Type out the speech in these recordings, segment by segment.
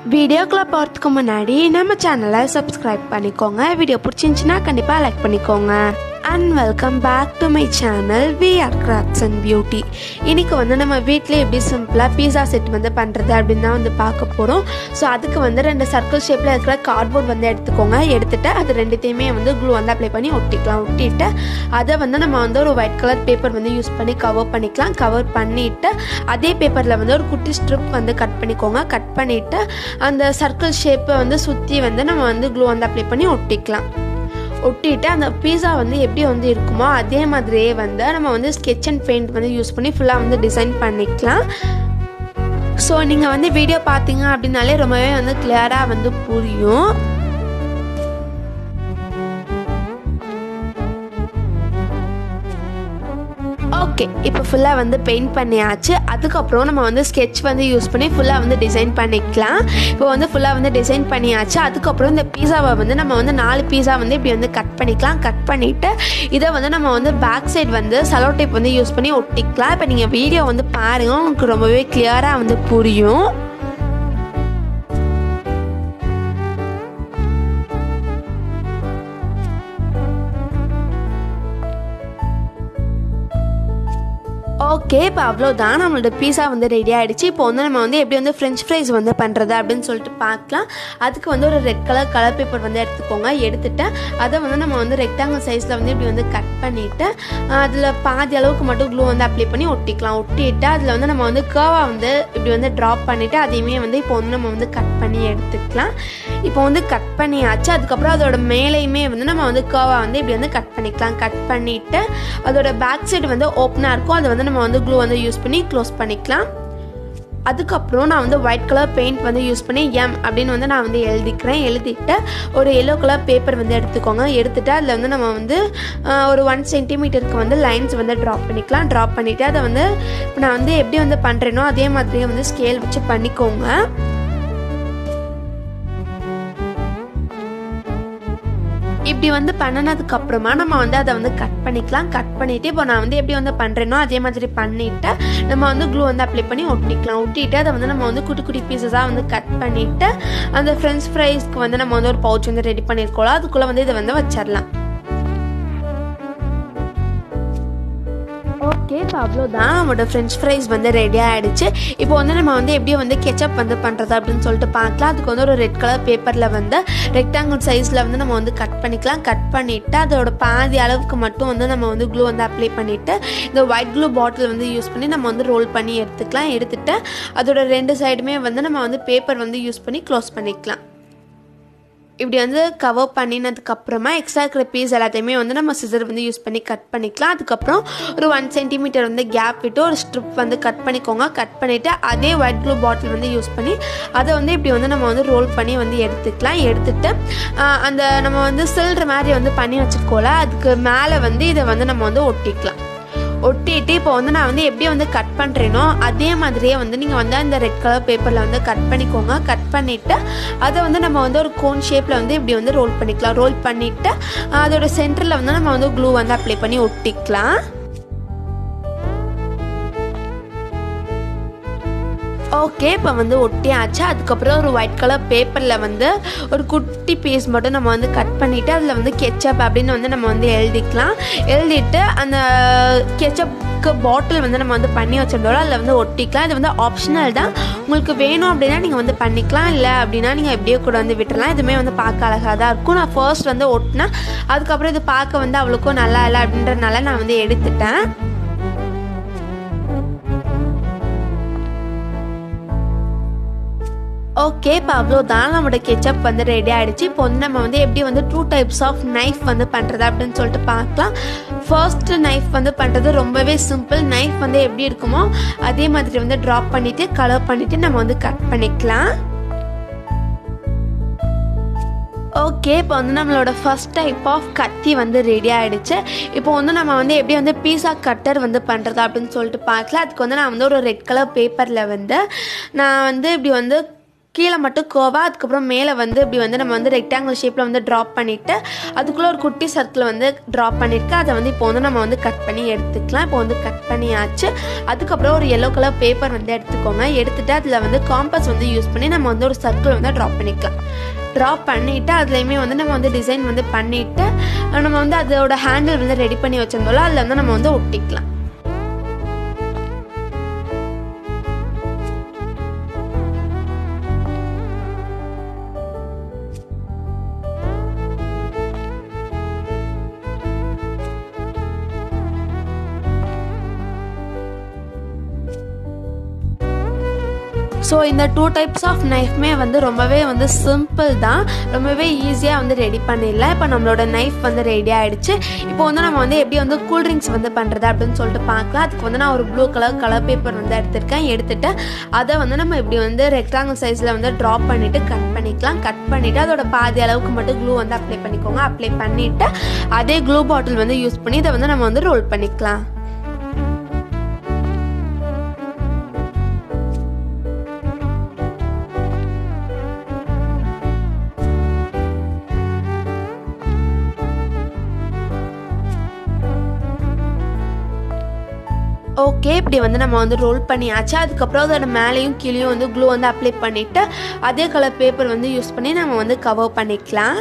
வீடியோக்குள்ளே போகிறதுக்கு முன்னாடி நம்ம சேனலை சப்ஸ்கிரைப் பண்ணிக்கோங்க வீடியோ பிடிச்சிருந்துச்சின்னா கண்டிப்பாக லைக் பண்ணிக்கோங்க and welcome back to my channel we are crafts and beauty இன்னைக்கு வந்து நம்ம வீட்டிலே எப்படி சிம்பிளாக பீஸா செட் வந்து பண்ணுறது அப்படின்னு தான் வந்து பார்க்க போகிறோம் ஸோ அதுக்கு வந்து ரெண்டு சர்க்கிள் ஷேப்பில் இருக்கிற கார்ட்போர்ட் வந்து எடுத்துக்கோங்க எடுத்துட்டு அது ரெண்டுத்தையுமே வந்து க்ளூ வந்து அப்ளை பண்ணி ஒட்டிக்கலாம் ஒட்டிட்டு அதை வந்து நம்ம வந்து ஒரு ஒயிட் கலர் பேப்பர் வந்து யூஸ் பண்ணி கவர் பண்ணிக்கலாம் கவர் பண்ணிவிட்டு அதே பேப்பரில் வந்து ஒரு குட்டி ஸ்ட்ரிப் வந்து கட் பண்ணிக்கோங்க கட் பண்ணிவிட்டு அந்த சர்க்கிள் ஷேப்பை வந்து சுற்றி வந்து நம்ம வந்து க்ளூ வந்து அப்ளை பண்ணி ஒட்டிக்கலாம் ஒட்டிட்டு அந்த பீஸா வந்து எப்படி வந்து இருக்குமோ அதே மாதிரியே வந்து நம்ம வந்து ஸ்கெட்ச் அண்ட் பெயிண்ட் வந்து யூஸ் பண்ணி ஃபுல்லாக வந்து டிசைன் பண்ணிக்கலாம் ஸோ நீங்கள் வந்து வீடியோ பார்த்தீங்க அப்படின்னாலே ரொம்பவே வந்து கிளியராக வந்து புரியும் ஓகே இப்போ ஃபுல்லாக வந்து பெயிண்ட் பண்ணியாச்சு அதுக்கப்புறம் நம்ம வந்து ஸ்கெட்ச் வந்து யூஸ் பண்ணி ஃபுல்லாக வந்து டிசைன் பண்ணிக்கலாம் இப்போ வந்து ஃபுல்லாக வந்து டிசைன் பண்ணியாச்சு அதுக்கப்புறம் இந்த பீஸாவை வந்து நம்ம வந்து நாலு பீஸா வந்து இப்படி வந்து கட் பண்ணிக்கலாம் கட் பண்ணிவிட்டு இதை வந்து நம்ம வந்து பேக் சைடு வந்து சலோ டேப் வந்து யூஸ் பண்ணி ஒட்டிக்கலாம் இப்போ நீங்கள் வீடியோ வந்து பாருங்கள் உங்களுக்கு ரொம்பவே கிளியராக வந்து புரியும் ஓகே இப்போ அவ்வளோதான் நம்மளோட பீஸா வந்து ரெடி ஆகிடுச்சு இப்போ வந்து நம்ம வந்து எப்படி வந்து ஃப்ரெஞ்ச் ஃப்ரைஸ் வந்து பண்ணுறது அப்படின்னு சொல்லிட்டு பார்க்கலாம் அதுக்கு வந்து ஒரு ரெட் கலர் கலர் பேப்பர் வந்து எடுத்துக்கோங்க எடுத்துட்டு அதை வந்து நம்ம வந்து ரெக்டாங்கிள் சைஸில் வந்து இப்படி வந்து கட் பண்ணிவிட்டு அதில் பாதி அளவுக்கு மட்டும் க்ளூ வந்து அப்ளை பண்ணி ஒட்டிக்கலாம் ஒட்டிட்டு அதில் வந்து நம்ம வந்து கேர்வாக வந்து இப்படி வந்து ட்ராப் பண்ணிவிட்டு அதையுமே வந்து இப்போ வந்து நம்ம வந்து கட் பண்ணி எடுத்துக்கலாம் இப்போ வந்து கட் பண்ணியாச்சு அதுக்கப்புறம் அதோட மேலேயுமே வந்து நம்ம வந்து கேர்வாக வந்து இப்படி வந்து கட் பண்ணிக்கலாம் கட் பண்ணிவிட்டு அதோட பேக் சைடு வந்து ஓப்பனாக இருக்கும் அதை வந்து நம்ம வந்து க்ளூ வந்து யூஸ் பண்ணி க்ளோஸ் பண்ணிக்கலாம் அதுக்கப்புறம் நான் வந்து ஒயிட் கலர் பெயிண்ட் வந்து யூஸ் பண்ணி எம் அப்படின்னு வந்து நான் வந்து எழுதிக்கிறேன் எழுதிட்டு ஒரு எல்லோ கலர் பேப்பர் வந்து எடுத்துக்கோங்க எடுத்துட்டு அதில் வந்து நம்ம வந்து ஒரு ஒன் சென்டிமீட்டருக்கு வந்து லைன்ஸ் வந்து ட்ராப் பண்ணிக்கலாம் ட்ராப் பண்ணிவிட்டு அதை வந்து இப்போ நான் வந்து எப்படி வந்து பண்ணுறேனோ அதே மாதிரியே வந்து ஸ்கேல் வச்சு பண்ணிக்கோங்க இப்படி வந்து பண்ணினதுக்கு அப்புறமா நம்ம வந்து அதை வந்து கட் பண்ணிக்கலாம் கட் பண்ணிவிட்டு இப்போ நான் வந்து எப்படி வந்து பண்ணுறேனோ அதே மாதிரி பண்ணிவிட்டு நம்ம வந்து க்ளூ வந்து அப்ளை பண்ணி ஒட்டிக்கலாம் ஒட்டிட்டு அதை வந்து நம்ம வந்து குட்டி குட்டி பீசஸாக வந்து கட் பண்ணிவிட்டு அந்த ஃப்ரெஞ்ச் ஃப்ரைஸ்க்கு வந்து நம்ம வந்து ஒரு பவுச் வந்து ரெடி பண்ணியிருக்கோம் அதுக்குள்ளே வந்து இதை வந்து வச்சிடலாம் ஓகே இப்போ அவ்வளோதான் நம்மளோட ஃப்ரெஞ்ச் ஃப்ரைஸ் வந்து ரெடி ஆகிடுச்சு இப்போ வந்து நம்ம வந்து எப்படி வந்து கெச்சப் வந்து பண்ணுறது அப்படின்னு சொல்லிட்டு பார்க்கலாம் அதுக்கு வந்து ஒரு ரெட் கலர் பேப்பரில் வந்து ரெக்டாங்கிள் சைஸில் வந்து நம்ம வந்து கட் பண்ணிக்கலாம் கட் பண்ணிவிட்டு அதோட பாதி அளவுக்கு மட்டும் வந்து நம்ம வந்து க்ளூ வந்து அப்ளை பண்ணிவிட்டு இந்த ஒயிட் க்ளூ பாட்டில் வந்து யூஸ் பண்ணி நம்ம வந்து ரோல் பண்ணி எடுத்துக்கலாம் எடுத்துகிட்டு அதோட ரெண்டு சைடுமே வந்து நம்ம வந்து பேப்பர் வந்து யூஸ் பண்ணி க்ளோஸ் பண்ணிக்கலாம் இப்படி வந்து கவர் பண்ணினதுக்கப்புறமா எக்ஸ்ட்ரா இருக்கிற பீஸ் எல்லாத்தையுமே வந்து நம்ம சிசர் வந்து யூஸ் பண்ணி கட் பண்ணிக்கலாம் அதுக்கப்புறம் ஒரு ஒன் சென்டிமீட்டர் வந்து கேப் விட்டு ஒரு ஸ்ட்ரிப் வந்து கட் பண்ணிக்கோங்க கட் பண்ணிவிட்டு அதே ஒயிட் க்ளூ பாட்டில் வந்து யூஸ் பண்ணி அதை வந்து இப்படி வந்து நம்ம வந்து ரோல் பண்ணி வந்து எடுத்துக்கலாம் எடுத்துட்டு அந்த நம்ம வந்து சில்ற மாதிரி வந்து பண்ணி வச்சுருக்கோம்ல அதுக்கு மேலே வந்து இதை வந்து நம்ம வந்து ஒட்டிக்கலாம் ஒட்டிட்டு இப்போ வந்து நான் வந்து எப்படி வந்து கட் பண்ணுறேனோ அதே மாதிரியே வந்து நீங்கள் வந்து அந்த ரெட் கலர் பேப்பரில் வந்து கட் பண்ணிக்கோங்க கட் பண்ணிவிட்டு அதை வந்து நம்ம வந்து ஒரு கோன் ஷேப்பில் வந்து இப்படி வந்து ரோல் பண்ணிக்கலாம் ரோல் பண்ணிவிட்டு அதோட சென்டரில் வந்து நம்ம வந்து க்ளூ வந்து அப்ளை பண்ணி ஒட்டிக்கலாம் ஓகே இப்போ வந்து ஒட்டியாச்சு அதுக்கப்புறம் ஒரு ஒயிட் கலர் பேப்பரில் வந்து ஒரு குட்டி பீஸ் மட்டும் நம்ம வந்து கட் பண்ணிவிட்டு அதில் வந்து கெச்சப் அப்படின்னு வந்து நம்ம வந்து எழுதிக்கலாம் எழுதிட்டு அந்த கெச்சப்க்கு பாட்டில் வந்து நம்ம வந்து பண்ணி வச்சிருந்தோம் அதில் வந்து ஒட்டிக்கலாம் இது வந்து ஆப்ஷனல் தான் உங்களுக்கு வேணும் அப்படின்னா நீங்கள் வந்து பண்ணிக்கலாம் இல்லை அப்படின்னா நீங்கள் எப்படியோ கூட வந்து விட்டுறலாம் இதுவுமே வந்து பார்க்க அழகாக தான் இருக்கும் நான் ஃபர்ஸ்ட் வந்து ஒட்டினா அதுக்கப்புறம் இது பார்க்க வந்து அவ்வளோக்கும் நல்லா இல்லை அப்படின்றனால நான் வந்து எடுத்துட்டேன் ஓகே இப்போ அவ்வளோதான் நம்மளோட கெச்சப் வந்து ரெடி ஆகிடுச்சு இப்போ வந்து நம்ம வந்து எப்படி வந்து டூ டைப்ஸ் ஆஃப் நைஃப் வந்து பண்ணுறது அப்படின்னு சொல்லிட்டு பார்க்கலாம் ஃபர்ஸ்ட் நைஃப் வந்து பண்ணுறது ரொம்பவே சிம்பிள் நைஃப் வந்து எப்படி இருக்குமோ அதே மாதிரி வந்து ட்ராப் பண்ணிவிட்டு கலர் பண்ணிவிட்டு நம்ம வந்து கட் பண்ணிக்கலாம் ஓகே இப்போ வந்து நம்மளோட ஃபஸ்ட் டைப் ஆஃப் கத்தி வந்து ரெடி ஆகிடுச்சு இப்போ வந்து நம்ம வந்து எப்படி வந்து பீஸா கட்டர் வந்து பண்ணுறது அப்படின்னு சொல்லிட்டு பார்க்கலாம் அதுக்கு வந்து நான் வந்து ஒரு ரெட் கலர் பேப்பரில் வந்து நான் வந்து இப்படி வந்து கீழே மட்டும் கோவா அதுக்கப்புறம் மேலே வந்து இப்படி வந்து நம்ம வந்து ரெக்டாங்கிள் ஷேப்பில் வந்து ட்ராப் பண்ணிவிட்டு அதுக்குள்ளே ஒரு குட்டி சர்க்கிள் வந்து ட்ராப் பண்ணியிருக்கேன் அதை வந்து இப்போ வந்து நம்ம வந்து கட் பண்ணி எடுத்துக்கலாம் இப்போ வந்து கட் பண்ணியாச்சு அதுக்கப்புறம் ஒரு எல்லோ கலர் பேப்பர் வந்து எடுத்துக்கோங்க எடுத்துகிட்டு அதில் வந்து காம்பஸ் வந்து யூஸ் பண்ணி நம்ம வந்து ஒரு சர்க்கிள் வந்து ட்ராப் பண்ணிக்கலாம் ட்ராப் பண்ணிவிட்டு அதுலேயுமே வந்து நம்ம வந்து டிசைன் வந்து பண்ணிவிட்டு நம்ம வந்து அதோட ஹேண்டில் வந்து ரெடி பண்ணி வச்சிருந்தோம்ல அதில் வந்து நம்ம வந்து ஒட்டிக்கலாம் ஸோ இந்த டூ டைப்ஸ் ஆஃப் நைஃப்மே வந்து ரொம்பவே வந்து சிம்பிள் தான் ரொம்பவே ஈஸியாக வந்து ரெடி பண்ணிடலாம் இப்போ நம்மளோட நைஃப் வந்து ரெடி ஆகிடுச்சு இப்போ வந்து நம்ம வந்து எப்படி வந்து கூல்ட்ரிங்க்ஸ் வந்து பண்ணுறது அப்படின்னு சொல்லிட்டு பார்க்கலாம் அதுக்கு வந்து நான் ஒரு ப்ளூ கலர் கலர் பேப்பர் வந்து எடுத்திருக்கேன் எடுத்துகிட்டு அதை வந்து நம்ம இப்படி வந்து ரெக்டாங்கிள் சைஸில் வந்து ட்ராப் பண்ணிவிட்டு கட் பண்ணிக்கலாம் கட் பண்ணிவிட்டு அதோட பாதி அளவுக்கு மட்டும் க்ளூ வந்து அப்ளை பண்ணிக்கோங்க அப்ளை பண்ணிவிட்டு அதே க்ளூ பாட்டில் வந்து யூஸ் பண்ணி இதை வந்து நம்ம வந்து ரோல் பண்ணிக்கலாம் ஓகே இப்படி வந்து நம்ம வந்து ரோல் பண்ணியாச்சு அதுக்கப்புறம் அதோட மேலேயும் கீழேயும் வந்து க்ளூ வந்து அப்ளை பண்ணிவிட்டு அதே கலர் பேப்பர் வந்து யூஸ் பண்ணி நம்ம வந்து கவர் பண்ணிக்கலாம்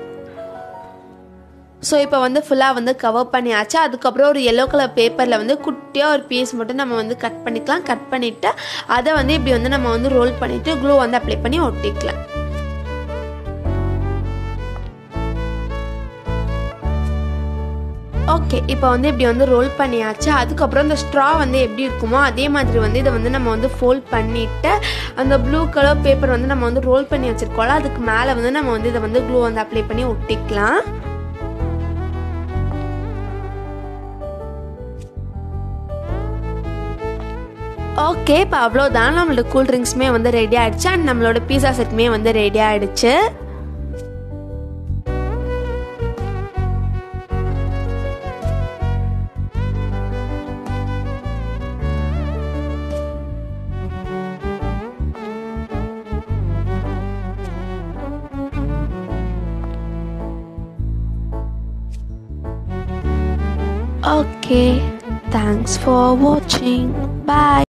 ஸோ இப்போ வந்து ஃபுல்லாக வந்து கவர் பண்ணியாச்சு அதுக்கப்புறம் ஒரு எல்லோ கலர் பேப்பரில் வந்து குட்டியாக ஒரு பீஸ் மட்டும் நம்ம வந்து கட் பண்ணிக்கலாம் கட் பண்ணிவிட்டு அதை வந்து இப்படி வந்து நம்ம வந்து ரோல் பண்ணிவிட்டு க்ளூ வந்து அப்ளை பண்ணி ஒட்டிக்கலாம் ஓகே இப்போ வந்து இப்படி வந்து ரோல் பண்ணியாச்சு அதுக்கப்புறம் இந்த ஸ்ட்ரா வந்து எப்படி இருக்குமோ அதே மாதிரி வந்து இதை வந்து நம்ம வந்து ஃபோல்ட் பண்ணிவிட்டு அந்த ப்ளூ கலர் பேப்பர் வந்து நம்ம வந்து ரோல் பண்ணி வச்சுருக்கோம்ல அதுக்கு மேலே வந்து நம்ம வந்து இதை வந்து க்ளூ வந்து அப்ளை பண்ணி ஒட்டிக்கலாம் ஓகே இப்போ அவ்வளோதான் நம்மளோட கூல் ட்ரிங்க்ஸுமே வந்து ரெடி ஆகிடுச்சு அண்ட் நம்மளோட பீஸா செட்டுமே வந்து ரெடி ஆகிடுச்சு Okay, thanks for watching. Bye.